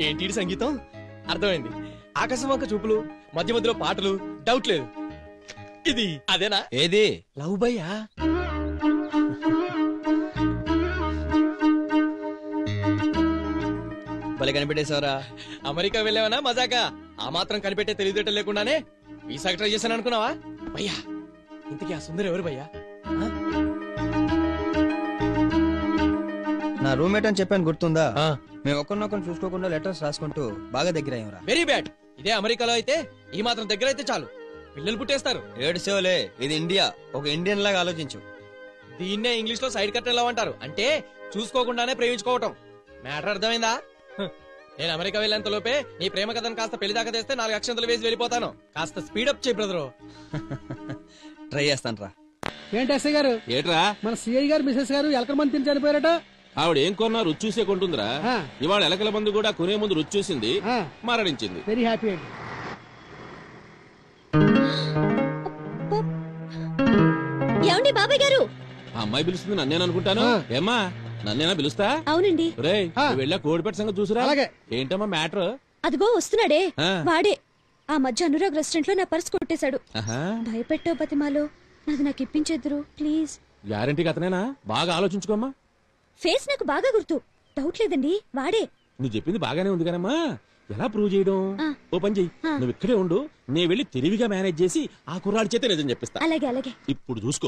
ఏంటి ఈ సంగీతం అర్థమైంది ఆకాశం వంక చూపులు మధ్య మధ్యలో పాటలు డౌట్ లేదు ఇది అదేనా ఏది లవ్ భయ్యా భలే కనిపెట్టేశావరా అమెరికా వెళ్ళావనా మజాకా ఆ మాత్రం కనిపెట్టే తెలివితేటలు లేకుండానే వీసా ట్రై చేశాను అనుకున్నావా భయ్యా ఇంతకీ ఆ సుందరి ఎవరు భయ్యా నా రూమ్మేట్ అని చెప్పాను గుర్తుందా మేము ఒకరినొకరు చూసుకోకుండా లెటర్స్ రాసుకుంటూ బాగా దగ్గర అయ్యారా వెరీ బ్యాడ్ ఇదే అమెరికాలో అయితే ఈ మాత్రం దగ్గర అయితే చాలు పిల్లలు పుట్టేస్తారు ఏడ్చేవలే ఇది ఇండియా ఒక ఇండియన్ లాగా ఆలోచించు దీన్నే ఇంగ్లీష్ లో సైడ్ కట్ ఎలా అంటారు అంటే చూసుకోకుండానే ప్రేమించుకోవటం మ్యాటర్ అర్థమైందా హ్. నేను అమెరికా వెళ్ళేంత లోపే నీ ప్రేమ కథను కాస్త పెళ్లి దాకా తెస్తే నాలుగు అక్షంతలు వేసి వెళ్ళిపోతాను కాస్త స్పీడ్ అప్ చేయి బ్రదరు ట్రై చేస్తాను రా ఏంటి ఎస్ఐ గారు ఏట్రా మన సిఐ గారు మిసెస్ గారు ఎలకల మంది తిని చనిపోయారట ఆవిడ ఏం కొన్నా రుచి చూసే కొంటుందిరా ఆ. ఇవాళ ఎలకల మందు కూడా కొనే ముందు రుచి చూసింది ఆ. మరణించింది వెరీ హ్యాపీ అండి ఏమండి బాబాయ్ గారు ఆ అమ్మాయి పిలుస్తుంది నన్నేను అనుకుంటాను ఆ. ఏమ్మా నన్నేనా పిలుస్తా అవునండి రే ఆ. వెళ్ళా కోడిపెట్ట సంగతి చూసురా అలాగే. ఏంటమ్మా మ్యాటర్ అదిగో వస్తున్నాడే ఆ. వాడే ఆ మధ్య అనురాగ్ రెస్టారెంట్ లో నా పర్స్ కొట్టేశాడు భయపెట్టో బతిమాలో నాది నాకు ఇప్పించేద్దరు ప్లీజ్ గ్యారంటీకి అతనేనా బాగా ఆలోచించుకోమ్మా ఫేస్ నాకు బాగా గుర్తు డౌట్ లేదండి వాడే నువ్వు చెప్పింది బాగానే ఉంది కదమ్మా ఎలా ప్రూవ్ చేయడం ఆ. ఓ పని చెయ్యి ఆ. నువ్వు ఇక్కడే ఉండు నేను వెళ్ళి తెలివిగా మేనేజ్ చేసి ఆ కుర్రాడి చేతే నిజం చెప్పిస్తా అలాగే అలాగే ఇప్పుడు చూసుకో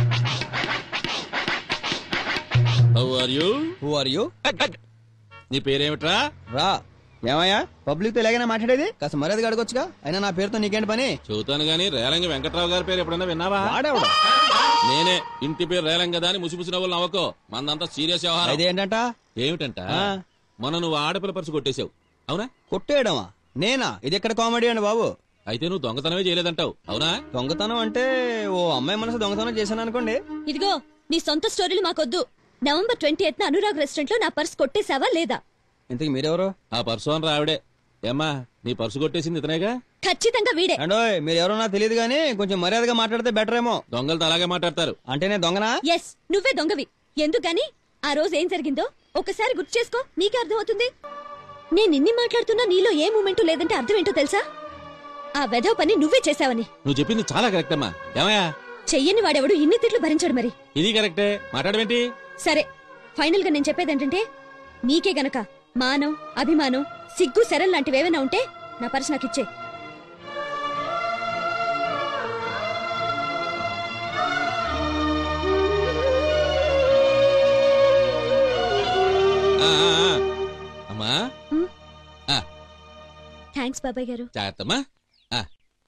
how are you who are you నీ పేరేమిట్రా రా ఏమయ్యా పబ్లిక్ తో ఎలాగైనా మాట్లాడేది కాస్త మర్యాదగా అడగొచ్చుగా అయినా నా పేరుతో నీకేంటి పని చెబుతాను గాని రేలంగి వెంకట్రావు గారి పేరు ఎప్పుడైనా విన్నావా వాడేవాడు నేనే ఇంటి పేరు రేలంగ దాని ముసిముసి నవ్వులు నవ్వకో మందంతా సీరియస్ వ్యవహారం అయితే ఏంటంట ఏమిటంట ఆ. మొన్న నువ్వు ఆడపిల్ల పరుసు కొట్టేశావు అవునా కొట్టేయడమా నేనా ఇది ఎక్కడ కామెడీ అండి బాబు అయితే నువ్వు దొంగతనమే చేయలేదంటావు అవునా దొంగతనం అంటే ఓ అమ్మాయి మనసు దొంగతనం చేశాను అనుకోండి ఇదిగో నీ సొంత స్టోరీలు మాకొద్దు November twenty eighth Anurag restaurant లో నా పర్స్ కొట్టేశావా లేదా ఇంతకు మీరెవరు ఆ పర్సు అని రావిడే ఏమ్మా నీ పర్సు కొట్టేసింది ఇతనేగా ఖచ్చితంగా వీడే అండోయ్ మీరు ఎవరో నాకు తెలియదు కానీ కొంచెం మర్యాదగా మాట్లాడితే బెటర్ ఏమో దొంగలతో అలాగే మాట్లాడతారు అంటే నేను దొంగనా ఎస్ నువ్వే దొంగవి ఎందుకని ఆ రోజు ఏం జరిగిందో ఒకసారి గుర్తు చేసుకో నీకే అర్థమవుతుంది నేను ఇన్ని మాట్లాడుతున్నా నీలో ఏ మూమెంట్ లేదంటే అర్థం ఏంటో తెలుసా ఆ వెధవ పని నువ్వే చేశావని నువ్వు చెప్పింది చాలా కరెక్ట్ అమ్మా ఏమయ్యా చెయ్యని వాడెవడు ఇన్ని తిట్లు భరించడు మరి ఇది కరెక్టే మాట్లాడమేంటి సరే ఫైనల్ గా నేను చెప్పేది ఏంటంటే నీకే గనక మానం అభిమానం సిగ్గు శరం లాంటివి ఏమైనా ఉంటే నా పర్స్ నాకు ఇచ్చే ఆ, ఆ, ఆ. అమ్మా థ్యాంక్స్ బాబాయ్ గారు జాగ్రత్తమ్మా ఆ,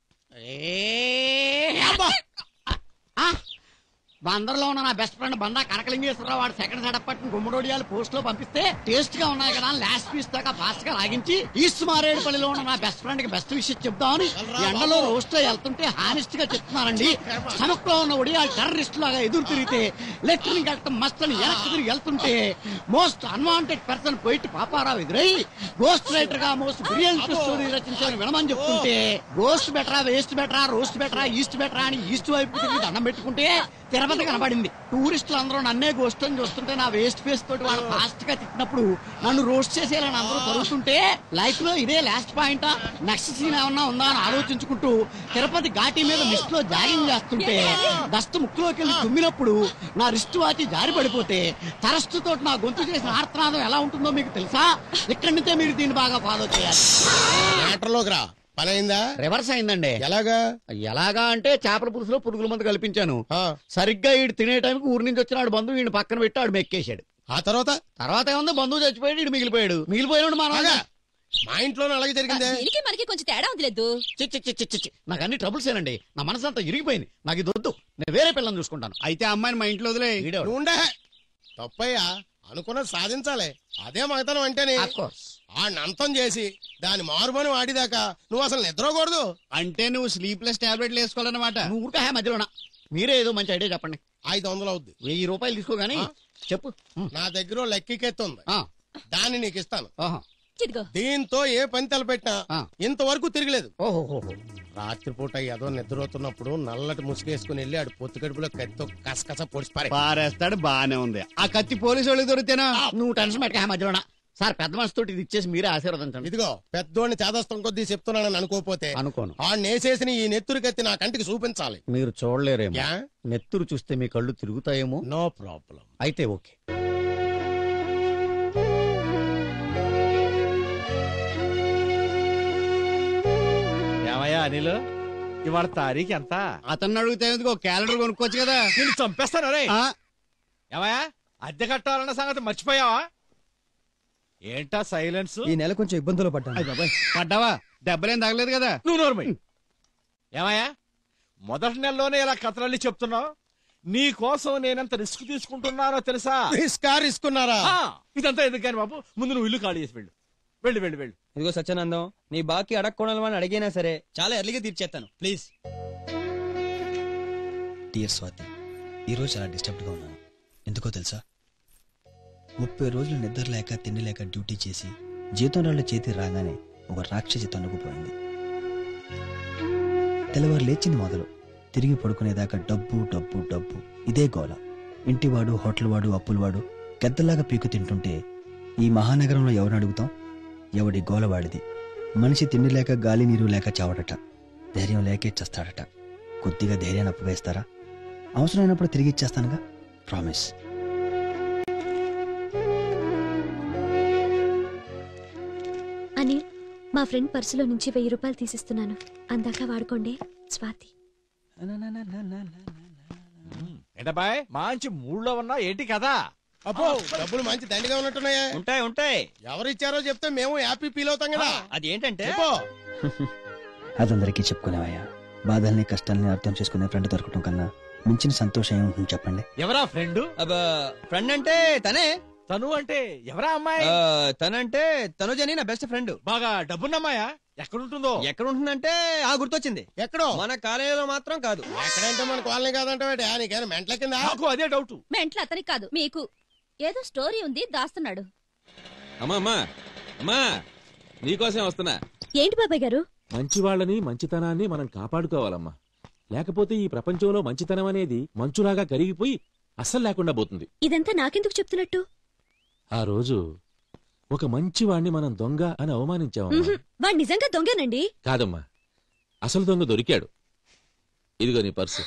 బందర్లో ఉన్న నా బెస్ట్ ఫ్రెండ్ బండా కనకలింగేశ్వరరావు వాడు సెకండ్ సెటప్ పట్టిన గుమ్మడోడియాలు పోస్ట్ లో పంపిస్తే టేస్ట్ గా ఉన్నాయి కదా లాస్ట్ పీస్ దాకా ఫాస్ట్ గా లాగించి ఈస్ట్ మారేడుపల్లిలో ఉన్న నా బెస్ట్ ఫ్రెండ్ కి బెస్ట్ విషయం చెప్తామని ఎండలో రోస్ట్ లో వెళ్తుంటే హానెస్ట్ గా చెప్తున్నానండి స్టమక్ లో ఉన్న ఒడియాలు టెర్రరిస్ట్ లాగా ఎదురు తిరిగితే లెఫ్టినెంట్ వెళ్ళటం మస్ట్ అని వెనక్కి తిరిగి వెళ్తుంటే most unwanted person poet Paparao ఎదురై గోస్ట్ రైటర్ గా మోస్ట్ బ్రిలియంట్ స్టోరీ రచించాలని వినమని చెప్తుంటే గోస్ట్ బెటరా వేస్ట్ బెటరా రోస్ట్ బెటరా ఈస్ట్ బెటరా అని ఈస్ట్ వైపు తిరిగి దండం పెట్టుకుంటే తిరుపతి కనబడింది టూరిస్టులు అందరూ నన్నే గోస్ట్ అని చూస్తుంటే నా వేస్ట్ ఫేస్ తోటి వాళ్ళు ఫాస్ట్ గా తిట్టినప్పుడు నన్ను రోస్ట్ చేసేయాలని అందరూ తరుగుతుంటే లైఫ్ లో ఇదే లాస్ట్ పాయింట్ నెక్స్ట్ సీన్ ఏమన్నా ఉందా అని ఆలోచించుకుంటూ తిరుపతి ఘాటి మీద లిస్ట్ లో జాగింగ్ చేస్తుంటే డస్ట్ ముక్కులోకి వెళ్ళి తుమ్మినప్పుడు నా రిస్ట్ వాచి జారి పడిపోతే తరస్తు తోటి నా గొంతు చేసిన ఆర్తనాదం ఎలా ఉంటుందో మీకు తెలుసా ఇక్కడి నుంచే మీరు దీన్ని బాగా ఫాలో చేయాలి మ్యాటర్లోకి రా పని అయిందా రివర్స్ అయిందండి ఎలాగా ఎలాగా అంటే చేపల పులుసులో పురుగుల మందు కల్పించాను ఆ, సరిగ్గా ఈడు తినే టైంకి ఊరి నుంచి వచ్చినాడు బంధువు ఈయన పక్కన పెట్టి ఆడు మెక్కేశాడు ఆ తర్వాత తర్వాత ఏముంది బంధువు చచ్చిపోయాడు ఈడు మిగిలిపోయాడు మిగిలిపోయాడు మన ఆగా. మా ఇంట్లోనే అలాగే జరిగిందే దీనికి మనకి కొంచెం తేడా ఉందిలేదు చి, చి, చి, చి, చి, చి. నాకు అన్ని ట్రబుల్స్ ఏనండి నా మనసు అంతా ఇరిగిపోయింది నాకు ఇది వద్దు నేను వేరే పిల్లని చూసుకుంటాను అయితే అమ్మాయిని మా ఇంట్లో వదిలే వీడెవడు? నువ్వు ఉండే తప్పయ్యా అనుకున్నది సాధించాలి అదే మగతనం అంటేనే Of course. ఆ నంతం చేసి దాని మారుమని వాడిదాకా నువ్వు అసలు నిద్రకూడదు అంటే నువ్వు స్లీప్లెస్ టాబ్లెట్లు వేసుకోవాలన్నమాట నువ్వు ఊరికే మధ్యలోనా మీరే ఏదో మంచి ఐడియా చెప్పండి ఐదు వందలు అవుద్ది వెయ్యి రూపాయలు తీసుకోగాని ఆ? చెప్పు ఉం. నా దగ్గర ఓ లెక్కికెత్తి ఉంది ఆ, దాన్ని నీకు ఇస్తాను ఆహా. ఇదిగో దీంతో ఏ పని తలపెట్టినా ఆ. ఇంతవరకు తిరగలేదు ఓహోహోహో. రాత్రిపూట ఏదో నిద్రపోతున్నప్పుడు నల్లటి ముసుగేసుకుని వెళ్ళి ఆడు పొత్తు కడుపులో కత్తితో కసకస పొడిచి పారే పారేస్తాడు బానే ఉంది ఆ కత్తి పోలీసు వాళ్ళకి దొరికితేనా నువ్వు టెన్షన్ పెట్టక మధ్యలోనా సార్ పెద్ద మనసు తోటి ఇది ఇచ్చేసి మీరే ఆశీర్వదించండి ఇదిగో పెద్దోడిని చేదస్తం కొద్దీ చెప్తున్నానని అనుకోపోతే అనుకోను ఆ నేసేసిన ఈ నెత్తురు కత్తి నా కంటికి చూపించాలి మీరు చూడలేరేమో యా నెత్తురు చూస్తే మీ కళ్ళు తిరుగుతాయేమో నో ప్రాబ్లం అయితే ఓకే ఏమయ్యా అనిల్ ఇవాళ తారీఖు ఎంత అతన్ని అడిగితే ఎందుకు క్యాలెండర్ కొనుక్కోవచ్చు కదా నేను చంపేస్తాను రే ఆ, ఏమయ్యా అద్దె కట్టాలన్న సంగతి మర్చిపోయావా ఏంటా సైలెన్స్ ఈ నెల కొంచెం ఇబ్బందులు పడ్డాను అయ్ బాబాయ్ పడ్డావా దెబ్బలేం తగలేదు కదా నువ్వు నోర్మై ఏమయ్యా మొదటి నెలలోనే ఇలా కథలన్నీ చెప్తున్నావు నీ కోసం నేనెంత రిస్క్ తీసుకుంటున్నానో తెలుసా రిస్కా రిస్కున్నారా ఆ, ఇదంతా ఎందుకు కానీ బాబు ముందు నువ్వు ఇల్లు ఖాళీ చేసి వెళ్ళు వెళ్ళు వెళ్ళు వెళ్ళు ఇదిగో సత్యానందం నీ బాకీ అడగకూడదు అని అడిగినా సరే చాలా ఎర్లీగా తీర్చేస్తాను ప్లీజ్ డియర్ స్వాతి ఈరోజు చాలా డిస్టర్బ్డ్గా ఉన్నాను ఎందుకో తెలుసా ముప్పై రోజులు నిద్ర లేక తిండి లేక డ్యూటీ చేసి జీతం రాళ్ళ చేతి రాగానే ఒక రాక్షసి తన్నుకుపోయింది తెల్లవారు లేచింది మొదలు తిరిగి పడుకునేదాకా డబ్బు డబ్బు డబ్బు ఇదే గోల ఇంటివాడు హోటల్ వాడు అప్పులవాడు గద్దలాగా పీకు తింటుంటే ఈ మహానగరంలో ఎవరిని అడుగుతాం ఎవడి గోల వాడిది మనిషి తిండి లేక గాలి నీరు లేక చావడట ధైర్యం లేకే చస్తాడట కొద్దిగా ధైర్యాన్ని అప్పువేస్తారా అవసరమైనప్పుడు తిరిగి ఇచ్చేస్తానుగా ప్రామిస్ అని మా ఫ్రెండ్ పర్సులో నుంచి వెయ్యి రూపాయలు తీసిస్తున్నాను అందాక వాడుకోండి స్వాతి ఏంటబ్బాయ్ మంచి మూడ్లో ఉన్నా ఏంటి కదా అబ్బో డబ్బులు మంచి దండిగా ఉన్నట్టున్నాయా ఉంటాయి ఉంటాయి ఎవరు ఇచ్చారో చెప్తే మేము హ్యాపీ ఫీల్ అవుతాం కదా అది ఏంటంటే చెప్పు అదందరికీ చెప్పుకునేవయ్యా బాధల్ని కష్టాల్ని అర్థం చేసుకునే ఫ్రెండ్ దొరకటం కన్నా మించిన సంతోషం ఏముంటుంది చెప్పండి ఎవరా ఫ్రెండ్ అబ్బా, ఫ్రెండ్ అంటే తనే తను అంటే ఎవరా అమ్మాయి ఆ, తనంటే తనుజని నా బెస్ట్ ఫ్రెండ్ బాగా డబ్బున్నమ్మాయా ఎక్కడుంటుందో ఎక్కడ ఉంటుందంటే ఆ గుర్తొచ్చింది ఎక్కడో మన కాలేజీలో మాత్రం కాదు ఎక్కడంటే మన కాలనీ కాదంటే నీకేనా మెంట్ల కింద నాకు అదే డౌట్ మెంట్లో అతనికి కాదు మీకు ఏదో స్టోరీ ఉంది దాస్తున్నాడు అమ్మా అమ్మా అమ్మా నీకోసం వస్తున్నా ఏంటి బాబాయ్ గారు మంచి వాళ్ళని మంచితనాన్ని మనం కాపాడుకోవాలమ్మా లేకపోతే ఈ ప్రపంచంలో మంచితనం అనేది మంచులాగా కరిగిపోయి అస్సలు లేకుండా పోతుంది ఇదంతా నాకెందుకు చెప్తున్నట్టు ఆ రోజు ఒక మంచి వాణ్ణి మనం దొంగ అని అవమానించామమ్మా ఉహుం, వాడు నిజంగా దొంగనండి కాదమ్మా అసలు దొంగ దొరికాడు ఇదిగో నీ పర్సు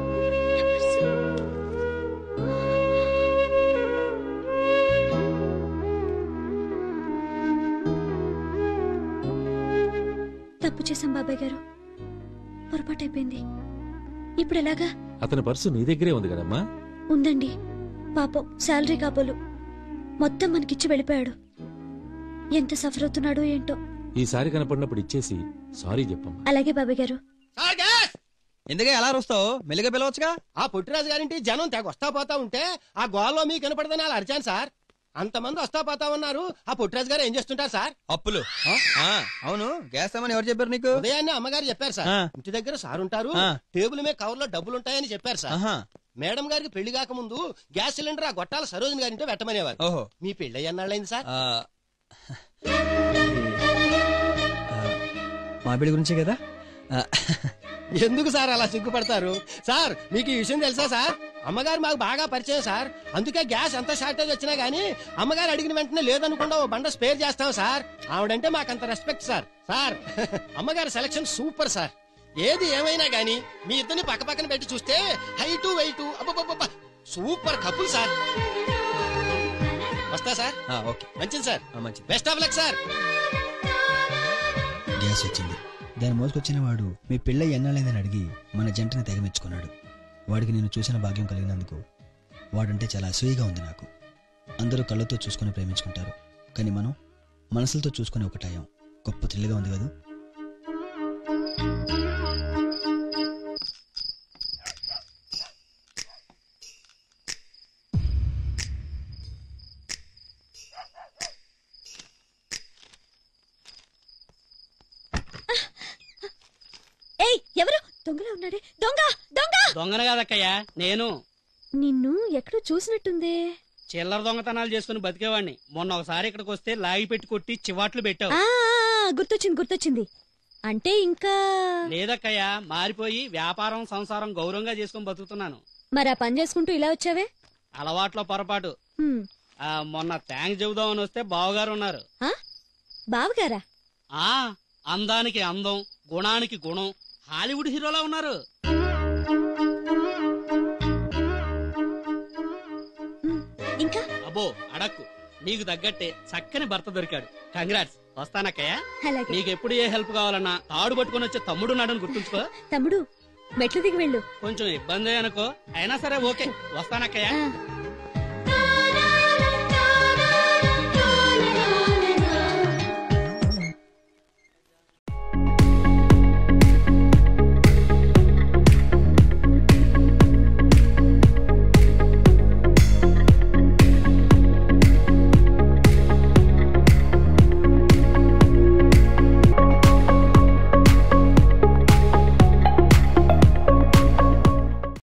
తప్పు చేశాం బాబాయ్ గారు పొరపాటు అయిపోయింది ఇప్పుడు ఎలాగా అతని పర్సు నీ దగ్గరే ఉంది కదమ్మా ఉందండి పాపం శాలరీ కాబోలు మొత్తం మనకిచ్చి వెళ్ళిపోయాడు ఎంత సఫర్ అవుతున్నాడో ఏంటో ఈసారి కనపడినప్పుడు ఇచ్చేసి సారీ చెప్పమ్మా అలాగే బాబాయ్ గారు సార్ గ్యాస్! ఎందుకే ఎలా వస్తావు మెల్లిగా పిలవచ్చుగా ఆ పొట్టిరాజు గారింటి జనం తెగ వస్తా పోతా ఉంటే ఆ గోల్లో మీకు కనపడదని అలా అరిచాను సార్ అంతమంది వస్తా పోతా ఉన్నారు ఆ పొట్టిరాజు గారు ఏం చేస్తుంటారు సార్ అప్పులు ఆ, అవును గ్యాస్ ఏమని ఎవరు చెప్పారు నీకు ఉదయాన్నే అమ్మగారు చెప్పారు సార్ ఆ. ఇంటి దగ్గర సార్ ఉంటారు ఆ. టేబుల్ మీద కవర్ లో డబ్బులు ఉంటాయని చెప్పారు సార్ ఆహా మేడం గారికి పెళ్లి కాకముందు గ్యాస్ సిలిండర్ ఆ గొట్టాల సరోజిని గారింటో పెట్టమనేవారు ఓహో మీ పెళ్లి ఎన్నాళ్ళైంది సార్ ఆ, మా బిడ్డ గురించే కదా ఆ, ఎందుకు సార్ అలా సిగ్గుపడతారు సార్ మీకు ఈ విషయం తెలుసా సార్ అమ్మగారు మాకు బాగా పరిచయం సార్ అందుకే గ్యాస్ ఎంత షార్టేజ్ వచ్చినా గానీ అమ్మగారు అడిగిన వెంటనే లేదనుకుండా ఓ బండ స్పేర్ చేస్తాం సార్ ఆవిడంటే మాకు అంత రెస్పెక్ట్ సార్ సార్ అమ్మగారి సెలక్షన్ సూపర్ సార్ ఏది ఏమైనా గానీ మీ ఇద్దరిని పక్క పక్కన పెట్టి చూస్తే హైటు వెయిట్ అబ్బబ్బబ్బ సూపర్ కపుల్ సార్ వస్తా సార్ ఆ, ఓకే మంచిది సార్ ఆ, మంచిది best of luck sir gas వచ్చింది దాని మోసుకొచ్చిన వాడు మీ పిల్ల ఎన్నాళ్ళైందని అడిగి మన జంటని తెగమెచ్చుకున్నాడు వాడికి నేను చూసిన భాగ్యం కలిగినందుకు వాడంటే చాలా అసూయగా ఉంది నాకు అందరూ కళ్ళతో చూసుకుని ప్రేమించుకుంటారు కానీ మనం మనసులతో చూసుకుని ఒకటాయం గొప్ప థ్రిల్గా ఉంది కదా ఏయ్ ఎవరు దొంగలా ఉన్నాడే దొంగ దొంగ దొంగన కాదక్కయ్యా నేను నిన్ను ఎక్కడో చూసినట్టుందే చిల్లర దొంగతనాలు చేసుకుని బతికేవాడిని మొన్న ఒకసారి ఇక్కడికి వస్తే లాగి పెట్టి కొట్టి చివాట్లు పెట్టావు ఆ ఆ, గుర్తొచ్చింది గుర్తొచ్చింది అంటే ఇంకా లేదక్కయ్యా మారిపోయి వ్యాపారం సంసారం గౌరవంగా చేసుకుని బతుకుతున్నాను మరి ఆ పని చేసుకుంటూ ఇలా వచ్చావే అలవాట్లో పొరపాటు హ్మ్, ఆ, మొన్న థ్యాంక్స్ చెబుదామని వస్తే బావగారు ఉన్నారు ఆ? బావగారా ఆ అందానికి అందం గుణానికి గుణం హాలీవుడ్ హీరోలా ఉన్నారు ఉమ్, ఇంకా అబ్బో అడక్కు నీకు తగ్గట్టే చక్కని భర్త దొరికాడు కంగ్రాట్స్ వస్తానక్కయ్య అలాగే నీకెప్పుడు ఏ హెల్ప్ కావాలన్నా తాడు పట్టుకొని వచ్చే తమ్ముడు నాడని గుర్తుంచుకో తమ్ముడు మెట్లు దిగి వెళ్ళు కొంచెం ఇబ్బంది అనుకో అయినా సరే ఓకే వస్తానక్కయ్య ఆ,